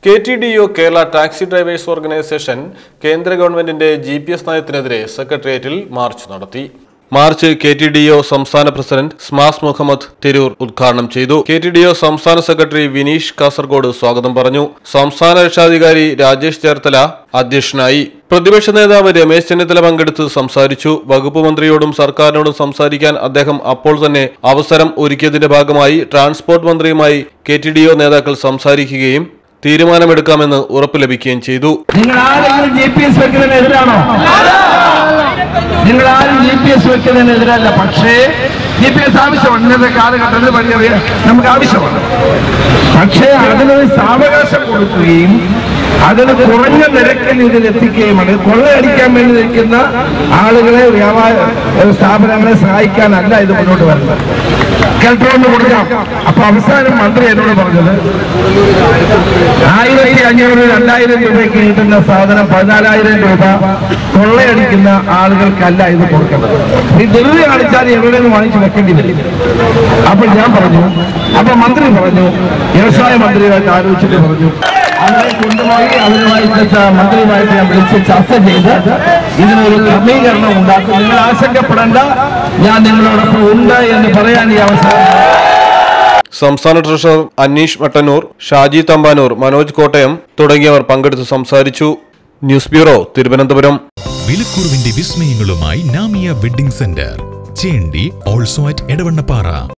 K T D O Kerala taxi drivers organisation കേന്ദ്ര ഗവൺമെന്റിന്റെ G P S നയത്തിനെതിരെ സെക്രട്ടേറിയറ്റിൽ മാർച്ച് നടത്തി march K T D O സംസ്ഥാന പ്രസിഡന്റ് സ്മാസ് മുഹമ്മദ് തിരൂർ ഉദ്ഘാടനം ചെയ്തു കെ ടി ഡി ഒ സംസ്ഥാന സെക്രട്ടറി വിനീഷ് കാസർഗോഡ് സ്വാഗതം പറഞ്ഞു സംസ്ഥാന രക്ഷാധികാരി രാജേഷ് ചേർത്തല അധ്യക്ഷനായി പ്രതിപക്ഷ നേതാവ് രമേശ് ചെന്നിത്തല പങ്കെടുത്ത് സംസാരിച്ചു വകുപ്പ് മന്ത്രിയോടും സർക്കാരിനോടും സംസാരിക്കാൻ അദ്ദേഹം അപ്പോൾ തന്നെ അവസരം ഒരുക്കിയതിന്റെ ഭാഗമായി ട്രാൻസ്പോർട്ട് മന്ത്രിയുമായി കെ ടി ഡി ഒ നേതാക്കൾ സംസാരിക്കുകയും തീരുമാനമെടുക്കാമെന്ന് ഉറപ്പ് ലഭിക്കുകയും ചെയ്തു നിങ്ങൾ ആരെങ്കിലും ജി പി എസ് വെക്കുന്നതിനെതിരാണോ നിങ്ങൾ ആരും ജി പി എസ് വെക്കുന്നതിനെതിരല്ല പക്ഷേ ജി പി എസ് ആവശ്യമാണ് ഇന്നത്തെ കാലഘട്ടത്തിൽ വലിയ നമുക്ക് ആവശ്യമാണ് പക്ഷേ അതിനൊരു സാവകാശം കൊടുക്കുകയും അതിന് കുറഞ്ഞ നിരക്കിൽ ഇതിൽ എത്തിക്കുകയുമാണ് കൊള്ളയടിക്കാൻ വേണ്ടി നിൽക്കുന്ന ആളുകളെ വ്യാപാര സ്ഥാപനങ്ങളെ സഹായിക്കാനല്ല ഇത് മുന്നോട്ട് വരുന്നത് കേൾക്കണമെന്ന് കൊടുക്കാം അപ്പൊ അവസാനം മന്ത്രി എന്നോട് പറഞ്ഞത് ആയിരത്തി അഞ്ഞൂറ് രണ്ടായിരം രൂപയ്ക്ക് കിട്ടുന്ന സാധനം പതിനാലായിരം രൂപ കൊള്ളയടിക്കുന്ന ആളുകൾക്കല്ല ഇത് കൊടുക്കേണ്ടത് ഈ ധൃതി കാണിച്ചാൽ എവിടെ നിന്ന് വാങ്ങിച്ചു വെക്കേണ്ടി വരും അപ്പൊ ഞാൻ പറഞ്ഞു അപ്പൊ മന്ത്രി പറഞ്ഞു വ്യവസായ മന്ത്രിയുമായിട്ട് ആലോചിച്ചിട്ട് പറഞ്ഞു അവരെ കൊണ്ടുപോയി അവരുമായിട്ട് മന്ത്രിയുമായിട്ട് ഞാൻ വിളിച്ച് ചർച്ച ചെയ്ത് ഇതിനൊരു ക്രമീകരണം ഉണ്ടാക്കും നിങ്ങൾ ആശങ്കപ്പെടേണ്ട ഞാൻ നിങ്ങളോടൊപ്പം ഉണ്ട് എന്ന് പറയാൻ ഈ അവസരം സംസ്ഥാന ട്രഷറർ അനീഷ് മട്ടന്നൂർ ഷാജി തമ്പാനൂർ മനോജ് കോട്ടയം തുടങ്ങിയവർ പങ്കെടുത്ത് സംസാരിച്ചു ന്യൂസ് ബ്യൂറോ തിരുവനന്തപുരം വിലക്കുറവിന്റെ വിസ്മയങ്ങളുമായി നാമിയ വെഡിംഗ് സെന്റർ ചേണ്ടി ഓൾസോ അറ്റ് എടവണ്ണപ്പാറ